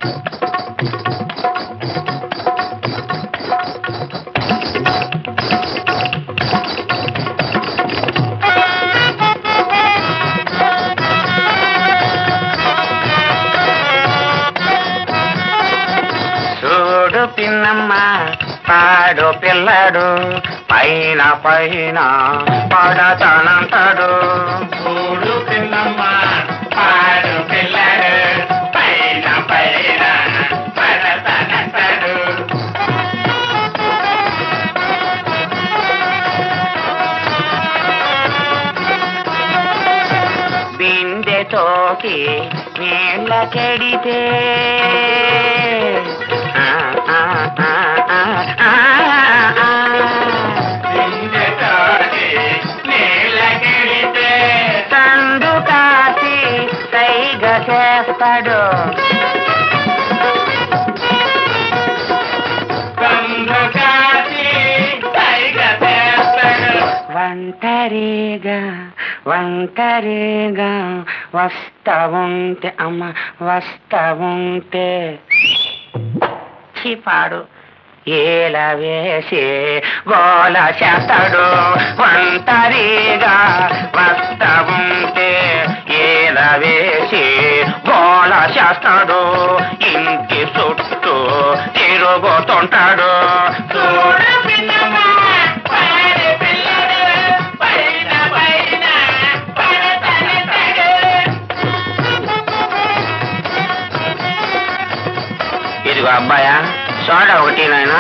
చూడు పిన్నమ్మ పాడు పిల్లడు పైన పైన పడతానంటాడు చూడు పిన్నమ్మ పాడు పిల్లడు పైన పైన పడతానంటాడు బిందెతోకి నీళ్ళ కెడితే ఆ, ఆ, ఆ, ఆ, ఆ, ఆ. బిందెతోకి నీళ్ళ కెడితే తండు కాసి సైగ చేస్తాడు తండు కాసి సైగ చేస్తాడు ఒంటరిగా ఒంటరిగా వస్తా ఉంటే అమ్మ వస్తా ఉంటే చిపాడు ఏల వేసి గోల చేస్తాడు ఒంటరిగా వస్తా ఉంటే ఏల వేసి గోల చేస్తాడు ఇంటి చుట్టూ తిరుగుతుంటాడు చూడు పిన్నమ్మ, పాడి పిల్లడు, పైన పైన పడతానంటాడు. ఇదిగో అబ్బాయా సోడా ఒకటి నాయనా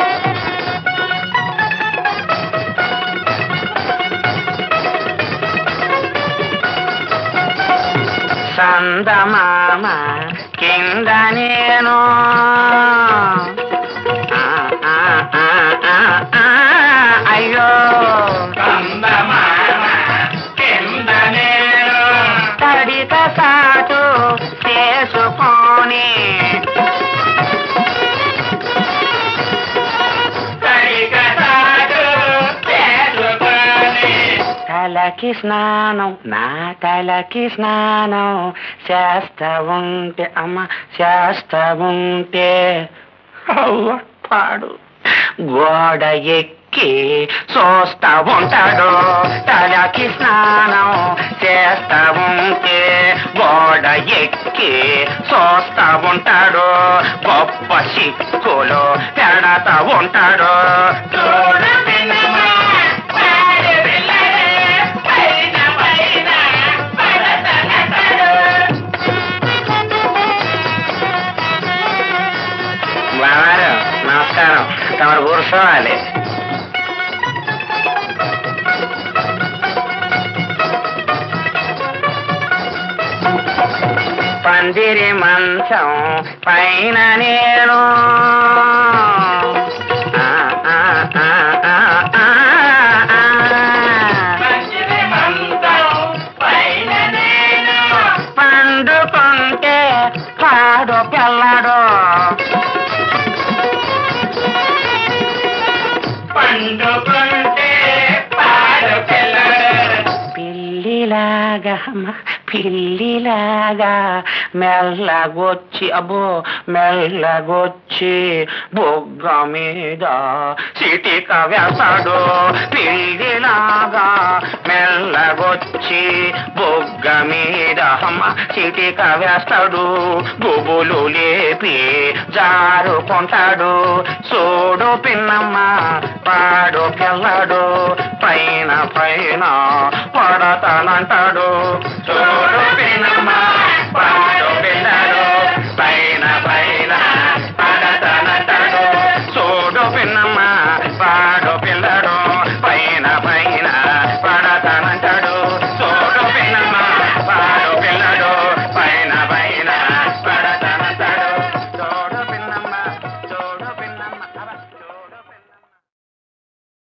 సందమామ కింద నేను ఆ, ఆ, ఆ, ఆ, ఆ, అయ్యో సందమామ కింద నేను తడిత సాటు చేసుకొని తలకి స్నానం నా తలకి స్నానం చేస్తా ఉంటే అమ్మ చేస్తా ఉంటే అవ్వ పాడు గోడ ఎక్కి చూస్తా ఉంటాడు తలకి స్నానం చేస్తా ఉంటే గోడ ఎక్కి చూస్తా ఉంటాడు గొప్ప సిక్కులు పెడతా ఉంటాడు చూడు పిన్నమ్మ, పాడు పిల్లడు, పైన పైన పడతానంటాడు. బావారు నమస్కారం తమరు కూర్చోవాలి పందిరి మంచం పైన నేను ఆ, ఆ, ఆ, ఆ, ఆ, ఆ. పండుకుంటే పాడు పిల్లడు పండుకుంటే పాడు పిల్లడు పిల్లిలాగా అమ్మ, పిల్లిలాగా మెల్లగొచ్చి అబ్బో మెల్లగొచ్చి బొగ్గ మీద సిటిక వేస్తాడు పిల్లిలాగా మెల్లగొచ్చి బొగ్గ మీద అమ్మ సిటిక వేస్తాడు గుబులు లేపి జారుకుంటాడు చూడు పిన్నమ్మ పాడు పిల్లడు పైన పైన పడతానంటాడు చూడు పిన్నమ్మ